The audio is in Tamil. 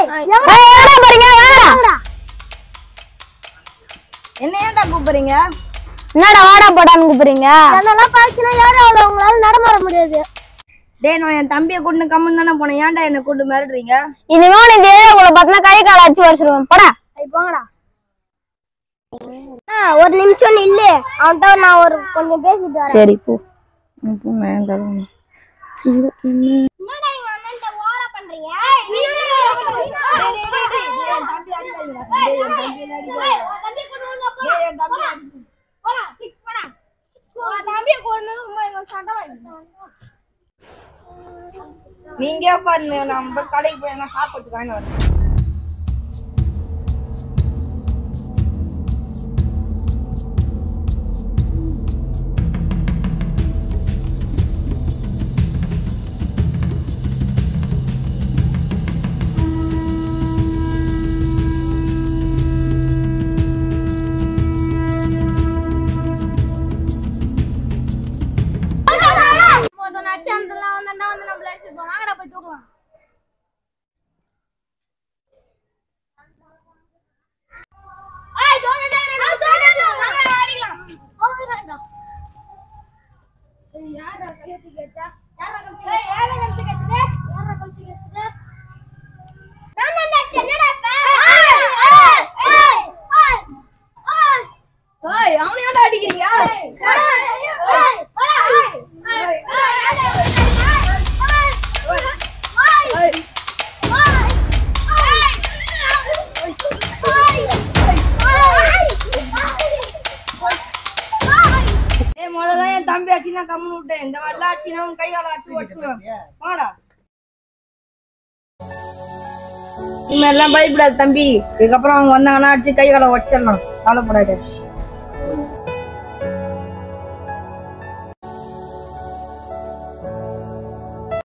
எங்கடா போறீங்க வாங்கடா என்ன ஏன்டா கூப்பிடுறீங்க என்னடா வாடா போடான்னு கூப்பிடுறீங்க அதெல்லாம் பாய்ச்சினா யாரும் அவ்வளோ உங்களால நடமாட முடியாது டேய் நான் என் தம்பியை கூட்டு கம்மன் தானே போனேன் ஏன்டா என்ன கூட்டு மிரட்டுறீங்க இனிமே உனக்கு உங்களை பார்த்தா கை கால அடிச்சு வச்சிருவேன் போடா ஐ, போங்கடா ஆ, ஒரு நிமிஷம் நில்லு அவன்கிட்ட நான் ஒரு கொஞ்சம் பேசிட்டு வரேன் சரி போ என்னடா எங்க அண்ணன்ட்ட ஓவரா பண்றீங்க நீங்க பாருங்க நம்ம கடைக்கு போய் என்ன சாப்பிட்டு வாங்கி வரேன் ஏய் அவனை ஏன்டா அடிக்கிறீங்க ஏய், ஏய் முதல்ல என் தம்பி அடிச்சுனா கம்முன்னு விட்டேன் இந்த மாதிரிலாம் அடிச்சுனா உன் கை கால அடிச்சு வச்சுருவேன் வாடா இந்த மாதிரிலாம் பயப்படாது தம்பி இதுக்கப்புறம் அவங்க வந்தாங்கன்னா அடிச்சு கை காலை உடச்சிடலாம் கவலைப்படாது